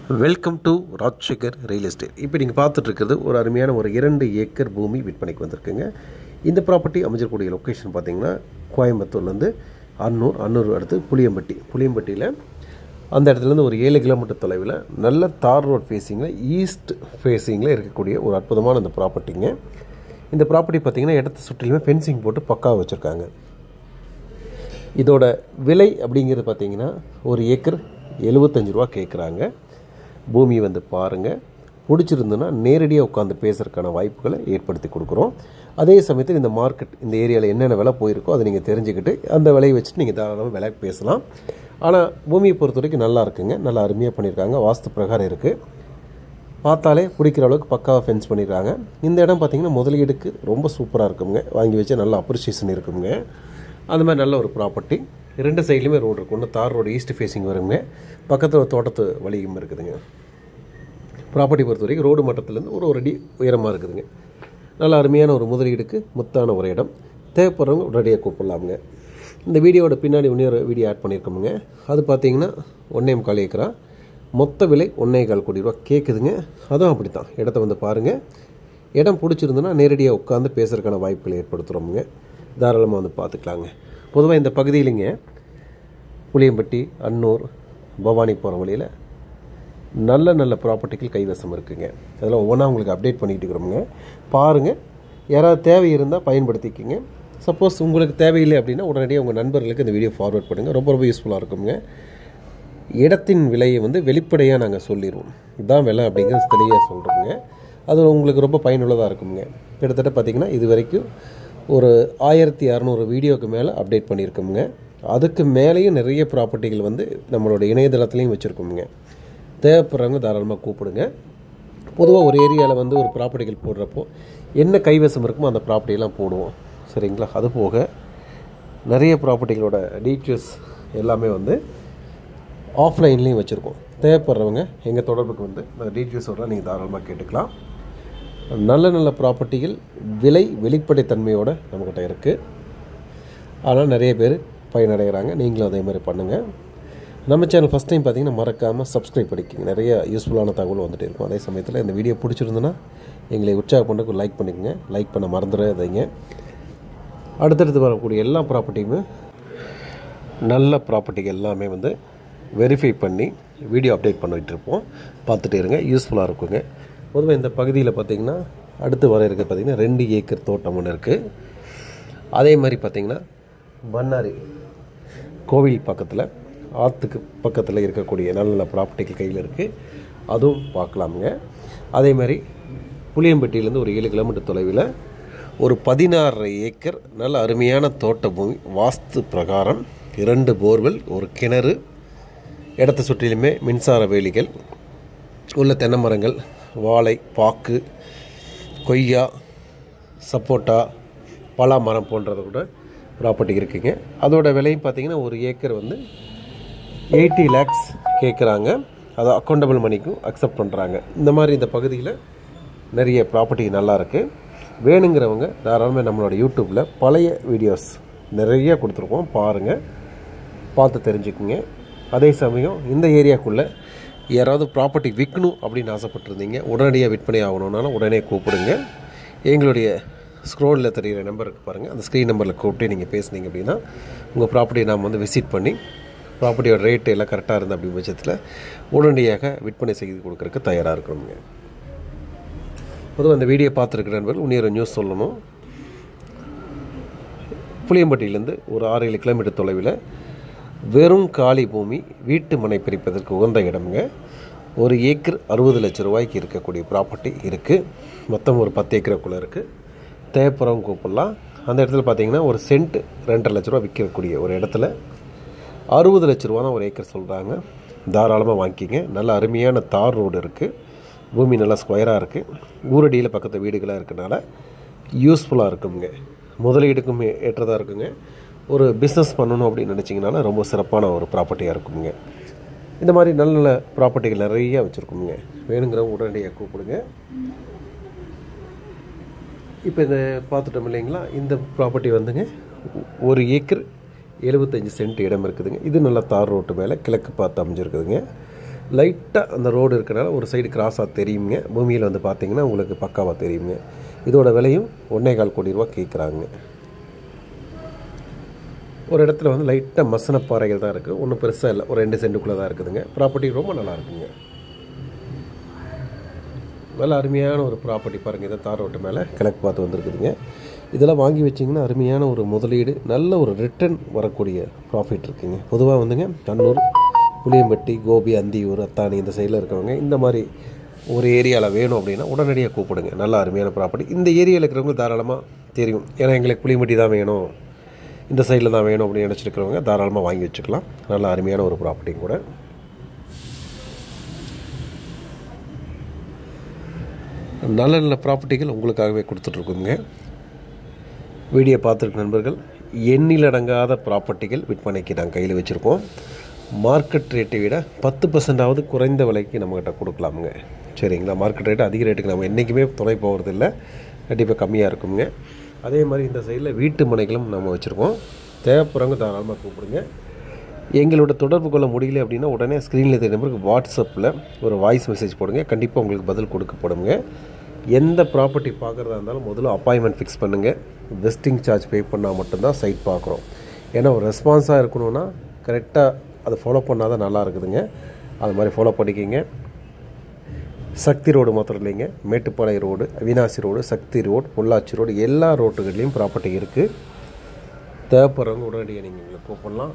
welcome to Rajsekar real estate இப்போ நீங்கள் பார்த்துட்டு இருக்கிறது ஒரு அருமையான ஒரு இரண்டு ஏக்கர் பூமி விற்பனைக்கு வந்திருக்குங்க இந்த ப்ராப்பர்ட்டி அமைஞ்சிருக்கக்கூடிய லொக்கேஷன் பார்த்தீங்கன்னா கோயம்புத்தூர்லேருந்து அன்னூர் அன்னூர் அடுத்து புளியம்பட்டி புளியம்பட்டியில் அந்த இடத்துலேருந்து ஒரு ஏழு கிலோமீட்டர் தொலைவில் நல்ல தார் ரோட் ஃபேஸிங்கில் ஈஸ்ட் ஃபேஸிங்கில் இருக்கக்கூடிய ஒரு அற்புதமான இந்த ப்ராப்பர்ட்டிங்க இந்த ப்ராப்பர்ட்டி பார்த்தீங்கன்னா இடத்த சுற்றிலுமே ஃபென்சிங் போட்டு பக்காவாக வச்சுருக்காங்க இதோட விலை அப்படிங்கிறது பார்த்தீங்கன்னா ஒரு ஏக்கர் எழுபத்தஞ்சு ரூபா கேட்குறாங்க பூமி வந்து பாருங்கள் பிடிச்சிருந்துன்னா நேரடியாக உட்காந்து பேசுகிறதுக்கான வாய்ப்புகளை ஏற்படுத்தி கொடுக்குறோம் அதே சமயத்தில் இந்த மார்க்கெட் இந்த ஏரியாவில் என்னென்ன விலை போயிருக்கோ அதை நீங்கள் தெரிஞ்சுக்கிட்டு அந்த விலையை வச்சுட்டு நீங்கள் தாராளமாக விலை பேசலாம் ஆனால் பூமியை பொறுத்த வரைக்கும் நல்லா இருக்குங்க நல்லா அருமையாக பண்ணியிருக்காங்க வாஸ்து பிரகாரம் இருக்குது பார்த்தாலே பிடிக்கிற அளவுக்கு பக்காவாக ஃபென்ஸ் பண்ணியிருக்காங்க இந்த இடம் பார்த்தீங்கன்னா முதலீடுக்கு ரொம்ப சூப்பராக இருக்குங்க வாங்கி வச்சு நல்ல அப்ரிசியேஷன் இருக்குங்க அந்த மாதிரி நல்ல ஒரு ப்ராப்பர்ட்டி ரெண்டு சைட்லையுமே ரோடு இருக்கும் ஒன்று தார் ரோடு ஈஸ்ட் ஃபேஸிங் வருங்க பக்கத்தில் தோட்டத்து வழியும் இருக்குதுங்க ப்ராப்பர்ட்டி பொறுத்த வரைக்கும் ரோடு மட்டத்துலேருந்து ஒரு ஒரு அடி உயரமாக இருக்குதுங்க நல்ல அருமையான ஒரு முதலீடுக்கு முத்தான ஒரு இடம் தேவைப்படுறவங்க உடனடியாக கூப்பிடலாமுங்க இந்த வீடியோவோட பின்னாடி இன்னொரு வீடியோ ஆட் பண்ணியிருக்கோமுங்க அது பார்த்தீங்கன்னா ஒன்றே முக்கால் ஏக்கரா மொத்த விலை ஒன்றே கால் கோடி ரூபா கேட்குதுங்க அதுவும் அப்படி தான் இடத்த வந்து பாருங்கள் இடம் பிடிச்சிருந்துன்னா நேரடியாக உட்காந்து பேசுறதுக்கான வாய்ப்புகளை ஏற்படுத்துகிறோமுங்க தாராளமாக வந்து பார்த்துக்கலாங்க பொதுவாக இந்த பகுதியிலிங்க புளியம்பட்டி அன்னூர் பவானி போகிற வழியில் நல்ல நல்ல ப்ராப்பர்ட்டிகள் கைவசம் இருக்குங்க அதெல்லாம் ஒவ்வொன்றா உங்களுக்கு அப்டேட் பண்ணிகிட்டு இருக்கிறோமுங்க பாருங்கள் யாராவது தேவை இருந்தால் பயன்படுத்திக்கோங்க சப்போஸ் உங்களுக்கு தேவையில்லை அப்படின்னா உடனடியாக உங்கள் நண்பர்களுக்கு இந்த வீடியோ ஃபார்வர்ட் பண்ணுங்கள் ரொம்ப ரொம்ப யூஸ்ஃபுல்லாக இருக்குங்க இடத்தின் விலையை வந்து வெளிப்படையாக நாங்கள் சொல்லிடுவோம் இதுதான் விலை அப்படிங்கிறது தெளிவாக சொல்கிறோங்க அது உங்களுக்கு ரொம்ப பயனுள்ளதாக இருக்குங்க கிட்டத்தட்ட பார்த்திங்கன்னா இது வரைக்கும் ஒரு ஆயிரத்தி அறநூறு வீடியோக்கு மேலே அப்டேட் பண்ணியிருக்கோமுங்க அதுக்கு மேலேயும் நிறைய ப்ராப்பர்ட்டிகள் வந்து நம்மளோட இணையதளத்துலேயும் வச்சுருக்கோமுங்க தேவைப்படுறவங்க தாராளமாக கூப்பிடுங்க பொதுவாக ஒரு ஏரியாவில் வந்து ஒரு ப்ராப்பர்ட்டிகள் போடுறப்போ என்ன கைவசம் இருக்குமோ அந்த ப்ராப்பர்ட்டியெல்லாம் போடுவோம் சரிங்களா அது போக நிறைய ப்ராப்பர்ட்டிகளோட டீட்டெயில்ஸ் எல்லாமே வந்து ஆஃப்லைன்லேயும் வச்சுருக்கோம் தேவைப்படுறவங்க எங்கள் தொடர்புக்கு வந்து அந்த டீட்டெயில்ஸோட நீங்கள் தாராளமாக கேட்டுக்கலாம் நல்ல நல்ல ப்ராப்பர்ட்டிகள் விலை வெளிப்படைத்தன்மையோடு நம்மக்கிட்ட இருக்குது ஆனால் நிறைய பேர் பயனடைகிறாங்க நீங்களும் அதே மாதிரி பண்ணுங்கள் நம்ம சேனல் ஃபஸ்ட் டைம் பார்த்தீங்கன்னா மறக்காமல் சப்ஸ்கிரைப் பண்ணிக்கோங்க நிறைய யூஸ்ஃபுல்லான தகவல் வந்துட்டு இருக்கும் அதே சமயத்தில் இந்த வீடியோ பிடிச்சிருந்துன்னா எங்களை உற்சாகம் பண்ணுறதுக்கு லைக் பண்ணிக்கோங்க லைக் பண்ண மறந்துடாதீங்க அடுத்தடுத்து வரக்கூடிய எல்லா ப்ராப்பர்ட்டியுமே நல்ல ப்ராப்பர்ட்டிகள் எல்லாமே வந்து வெரிஃபை பண்ணி வீடியோ அப்டேட் பண்ணிகிட்டு இருப்போம் பார்த்துட்டே இருங்க யூஸ்ஃபுல்லாக இருக்குங்க பொதுவாக இந்த பகுதியில் பார்த்திங்கன்னா அடுத்து வர இருக்க பார்த்திங்கன்னா ரெண்டு ஏக்கர் தோட்டம் ஒன்று இருக்குது அதே மாதிரி பார்த்திங்கன்னா பண்ணாரி கோவில் பக்கத்தில் ஆற்றுக்கு பக்கத்தில் இருக்கக்கூடிய நல்ல நல்ல ப்ராப்பர்ட்டிகள் கையில் இருக்குது அதுவும் பார்க்கலாமுங்க அதே மாதிரி புளியம்பட்டியிலேருந்து ஒரு ஏழு கிலோமீட்டர் தொலைவில் ஒரு பதினாறரை ஏக்கர் நல்ல அருமையான தோட்ட பூமி வாஸ்து பிரகாரம் இரண்டு போர்வெல் ஒரு கிணறு இடத்த சுற்றிலுமே மின்சார வேலிகள் உள்ள தென்னை மரங்கள் வாழை பாக்கு கொய்யா சப்போட்டா பலா மரம் போன்றதை கூட ப்ராப்பர்ட்டி இருக்குங்க அதோட விலையும் பார்த்தீங்கன்னா ஒரு ஏக்கர் வந்து எயிட்டி லேக்ஸ் கேட்குறாங்க அதை அக்கௌண்டபிள் மணிக்கும் அக்செப்ட் பண்ணுறாங்க இந்த மாதிரி இந்த பகுதியில் நிறைய ப்ராப்பர்ட்டி நல்லா இருக்குது வேணுங்கிறவங்க தாராளமாக நம்மளோட யூடியூப்பில் பழைய வீடியோஸ் நிறைய கொடுத்துருக்கோம் பாருங்கள் பார்த்து தெரிஞ்சுக்குங்க அதே சமயம் இந்த ஏரியாக்குள்ளே யாராவது ப்ராப்பர்ட்டி விற்கணும் அப்படின்னு ஆசைப்பட்டிருந்தீங்க உடனடியாக விற்பனை ஆகணுன்னாலும் உடனே கூப்பிடுங்க எங்களுடைய ஸ்க்ரோனில் தெரிகிற நம்பருக்கு பாருங்கள் அந்த ஸ்க்ரீன் நம்பரில் கூப்பிட்டு நீங்கள் பேசுனீங்க அப்படின்னா உங்கள் ப்ராப்பர்ட்டியை நாம் வந்து விசிட் பண்ணி ப்ராப்பர்ட்டியோட ரேட்டு எல்லாம் கரெக்டாக இருந்த அப்படி பட்சத்தில் உடனடியாக விற்பனை செய்து கொடுக்குறதுக்கு தயாராக இருக்கணுங்க பொதுவாக இந்த வீடியோ பார்த்துருக்கிற நண்பர்கள் இன்னொரு நியூஸ் சொல்லணும் புளியம்பட்டியிலேருந்து ஒரு ஆறு ஏழு கிலோமீட்டர் தொலைவில் வெறும் காலி பூமி வீட்டு மனை பிரிப்பதற்கு உகந்த இடமுங்க ஒரு ஏக்கர் அறுபது லட்ச ரூபாய்க்கு இருக்கக்கூடிய ப்ராப்பர்ட்டி இருக்குது மொத்தம் ஒரு பத்து ஏக்கருக்குள்ளே இருக்குது தேவைப்படுறவங்க கூப்பிடலாம் அந்த இடத்துல பார்த்தீங்கன்னா ஒரு சென்ட் ரெண்டரை லட்ச ரூபா விற்கக்கூடிய ஒரு இடத்துல அறுபது லட்ச ரூபா தான் ஒரு ஏக்கர் சொல்கிறாங்க தாராளமாக வாங்கிக்கிங்க நல்ல அருமையான தார் ரோடு இருக்குது பூமி நல்லா ஸ்கொயராக இருக்குது ஊரடியில் பக்கத்து வீடுகளாக இருக்கனால யூஸ்ஃபுல்லாக இருக்குங்க முதலீடுக்கும் ஏற்றதாக இருக்குங்க ஒரு பிஸ்னஸ் பண்ணணும் அப்படின்னு நினச்சிங்கனால ரொம்ப சிறப்பான ஒரு ப்ராப்பர்ட்டியாக இருக்குங்க இந்த மாதிரி நல்ல நல்ல ப்ராப்பர்ட்டிகள் நிறைய வச்சுருக்கோங்க வேணுங்கிறவங்க உடனடியாக கூப்பிடுங்க இப்போ இந்த பார்த்துட்டோம் இல்லைங்களா இந்த ப்ராப்பர்ட்டி வந்துங்க ஒரு ஏக்கர் எழுபத்தஞ்சி சென்ட் இடம் இருக்குதுங்க இது நல்லா தார் ரோட்டு மேலே கிழக்கு பார்த்து அமைஞ்சிருக்குதுங்க லைட்டாக அந்த ரோடு இருக்கிறனால ஒரு சைடு கிராஸாக தெரியுங்க பூமியில் வந்து பார்த்தீங்கன்னா உங்களுக்கு பக்காவாக தெரியுங்க இதோட விலையும் ஒன்றே கால் கோடி ரூபா கேட்குறாங்க ஒரு இடத்துல வந்து லைட்டாக மசன பாறைகள் தான் இருக்குது ஒன்றும் பெருசாக இல்லை ஒரு ரெண்டு சென்ட்டுக்குள்ளே தான் இருக்குதுங்க ப்ராப்பர்ட்டி ரொம்ப நல்லா இருக்குங்க நல்ல அருமையான ஒரு ப்ராப்பர்ட்டி பாருங்கள் இதை தார் ரோட்டு மேலே கிழக்கு பார்த்து வந்திருக்குதுங்க இதெல்லாம் வாங்கி வச்சிங்கன்னா அருமையான ஒரு முதலீடு நல்ல ஒரு ரிட்டர்ன் வரக்கூடிய ப்ராஃபிட் இருக்குங்க பொதுவாக வந்துங்க கண்ணூர் புளியம்பட்டி கோபி அந்தியூர் அத்தானி இந்த சைடில் இருக்கவங்க இந்த மாதிரி ஒரு ஏரியாவில் வேணும் அப்படின்னா உடனடியாக கூப்பிடுங்க நல்ல அருமையான ப்ராப்பர்ட்டி இந்த ஏரியாவில் இருக்கிறவங்க தாராளமாக தெரியும் ஏன்னா எங்களுக்கு புளியம்பட்டி தான் வேணும் இந்த சைடில் தான் வேணும் அப்படின்னு நினச்சிருக்கிறவங்க தாராளமாக வாங்கி வச்சுக்கலாம் நல்ல அருமையான ஒரு ப்ராப்பர்ட்டியும் கூட நல்ல நல்ல ப்ராப்பர்ட்டிகள் உங்களுக்காகவே கொடுத்துட்ருக்குங்க வீடியோ பார்த்துருக்க நண்பர்கள் எண்ணிலடங்காத ப்ராப்பர்ட்டிகள் விற்பனைக்கு நாங்கள் கையில் வச்சுருக்கோம் மார்க்கெட் ரேட்டை விட பத்து பர்சன்டாவது குறைந்த விலைக்கு நம்மக்கிட்ட கொடுக்கலாமுங்க சரிங்களா மார்க்கெட் ரேட்டு அதிக ரேட்டுக்கு நம்ம என்றைக்குமே துணை போகிறதில்ல கண்டிப்பாக கம்மியாக இருக்குங்க அதே மாதிரி இந்த சைடில் வீட்டு மனைகளும் நம்ம வச்சுருக்கோம் தேவைப்படுறவங்க தாராளமாக கூப்பிடுங்க எங்களோட தொடர்பு கொள்ள முடியல அப்படின்னா உடனே ஸ்க்ரீனில் தெரிய நம்பருக்கு வாட்ஸ்அப்பில் ஒரு வாய்ஸ் மெசேஜ் போடுங்க கண்டிப்பாக உங்களுக்கு பதில் கொடுக்கப்படுங்க எந்த ப்ராப்பர்ட்டி பார்க்குறதா இருந்தாலும் முதல்ல அப்பாயின்மெண்ட் ஃபிக்ஸ் பண்ணுங்கள் வெஸ்டிங் சார்ஜ் பே பண்ணால் மட்டும்தான் சைட் பார்க்குறோம் ஏன்னா ஒரு ரெஸ்பான்ஸாக இருக்கணும்னா கரெக்டாக அதை ஃபாலோ பண்ணால் தான் நல்லா இருக்குதுங்க அது மாதிரி ஃபாலோ பண்ணிக்கிங்க சக்தி ரோடு மாத்திரம் இல்லைங்க Mettupalayam road Avinashi road Sakthi road Pollachi road எல்லா ரோட்டுகள்லேயும் ப்ராப்பர்ட்டி இருக்குது தேவைப்படுறவங்க உடனடியாக நீங்கள் எங்களை கூப்பிடலாம்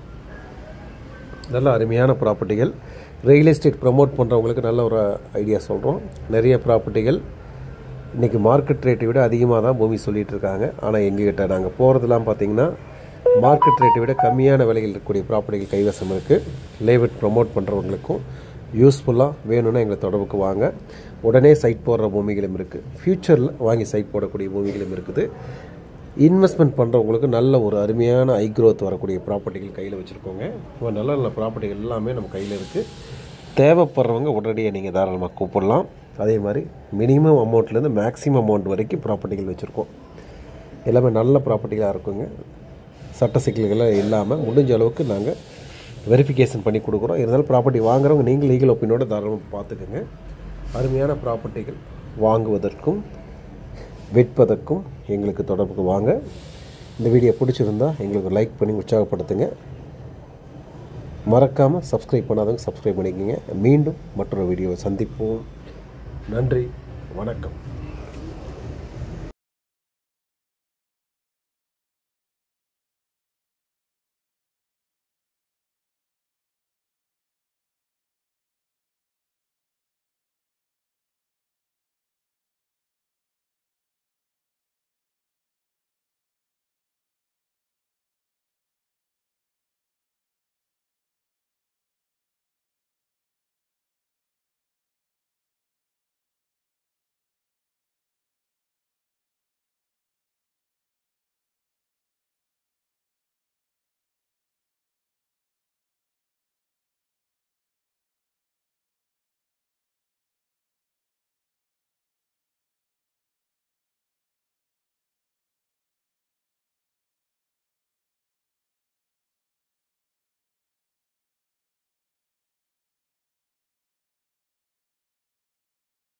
நல்ல அருமையான ப்ராப்பர்ட்டிகள் ரியல் எஸ்டேட் ப்ரமோட் பண்ணுறவங்களுக்கு நல்ல ஒரு ஐடியா சொல்கிறோம் நிறைய ப்ராப்பர்ட்டிகள் இன்றைக்கி மார்க்கெட் ரேட்டை விட அதிகமாக தான் பூமி சொல்லிகிட்டு இருக்காங்க ஆனால் எங்ககிட்ட நாங்கள் போகிறதுலாம் பார்த்தீங்கன்னா மார்க்கெட் ரேட்டை விட கம்மியான விலையில் இருக்கக்கூடிய ப்ராப்பர்ட்டிகள் கைவசம் இருக்குது லேவட் ப்ரமோட் பண்ணுறவங்களுக்கும் யூஸ்ஃபுல்லாக வேணும்னா எங்களை தொடர்புக்கு வாங்க உடனே சைட் போடுற பூமிகளும் இருக்குது ஃப்யூச்சரில் வாங்கி சைட் போடக்கூடிய பூமிகளும் இருக்குது இன்வெஸ்ட்மெண்ட் பண்ணுறவங்களுக்கு நல்ல ஒரு அருமையான ஐ க்ரோத் வரக்கூடிய ப்ராப்பர்ட்டிகள் கையில் வச்சுருக்கோங்க இப்போ நல்ல நல்ல ப்ராப்பர்ட்டிகள் எல்லாமே நம்ம கையில் இருக்குது தேவைப்படுறவங்க உடனடியாக நீங்கள் தாராளமாக கூப்பிடலாம் அதே மாதிரி மினிமம் அமௌண்ட்லேருந்து மேக்ஸிமம் அமௌண்ட் வரைக்கும் ப்ராப்பர்ட்டிகள் வச்சுருக்கோம் எல்லாமே நல்ல ப்ராப்பர்ட்டிகளாக இருக்குங்க சட்ட சிக்கல்கள்லாம் இல்லாமல் முடிஞ்ச அளவுக்கு நாங்கள் வெரிஃபிகேஷன் பண்ணி கொடுக்குறோம் இருந்தாலும் ப்ராப்பர்ட்டி வாங்குறவங்க நீங்கள் லீகல் ஒப்பீனோட தாராளமாக பார்த்துக்குங்க அருமையான ப்ராப்பர்ட்டிகள் வாங்குவதற்கும் விற்பதற்கும் எங்களுக்கு தொடர்புக்கு வாங்க இந்த வீடியோ பிடிச்சிருந்தா எங்களுக்கு லைக் பண்ணி உற்சாகப்படுத்துங்க மறக்காமல் சப்ஸ்கிரைப் பண்ணாதவங்க சப்ஸ்கிரைப் பண்ணிக்கோங்க மீண்டும் மற்றொரு வீடியோவை சந்திப்போம் நன்றி வணக்கம்